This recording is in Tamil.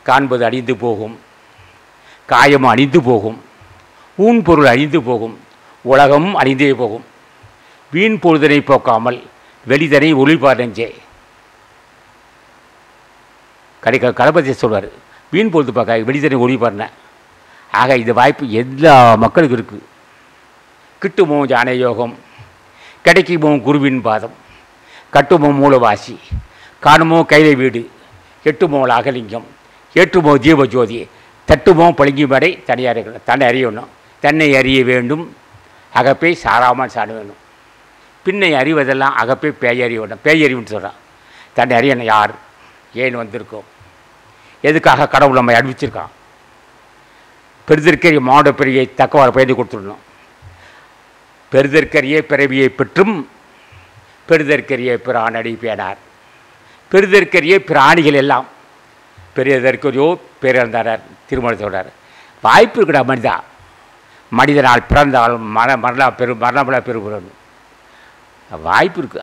காண்பது அழிந்து போகும் காயம் அழிந்து போகும் ஊன் பொருள் அழிந்து போகும் உலகம் அழிந்தே போகும் வீண் பொழுதனை போக்காமல் வெளிதனை ஒளிபார் நெஞ்சே கடைக்க கணபதி சொல்வார் வீண் பொழுது பார்க்க வெளிதனை ஒளிபார்ன ஆக இந்த வாய்ப்பு எல்லா மக்களுக்கும் இருக்குது கிட்டுமோ ஜான யோகம் கிடைக்குமோ குருவின் பாதம் கட்டுமோ மூலவாசி காணுமோ கைலை வீடு எட்டுமோ அகலிங்கம் ஏற்றுமோ ஜீவஜோதி தட்டுமோ பளிங்கி மடை தனியார் தன்னை அறியணும் தன்னை அறிய வேண்டும் அகப்பை சாராமல் சாட வேண்டும் பின்னை அறிவதெல்லாம் அகப்பை பேயறிய வேண்டும் பேயறிவுன்னு சொல்கிறான் தன்னை அறியணும் யார் ஏன் வந்திருக்கோம் எதுக்காக கடவுள் நம்மை அறிவிச்சிருக்கான் பெருதற்கரிய மாட பெரியை தக்கவாறு பயந்து கொடுத்துடணும் பெருதற்கரிய பிறவியை பெற்றும் பெருதற்கரிய பிரானடி பேனார் பெருதற்கரிய பிராணிகள் எல்லாம் பெரியதற்கரியோ பேரந்தாரார் திருமணம் சொல்கிறார் வாய்ப்பு இருக்குடா மனிதா மனிதனால் பிறந்தால் மர மரணா பெரு மரணமில்லா பெருபுறணும் வாய்ப்பு இருக்குது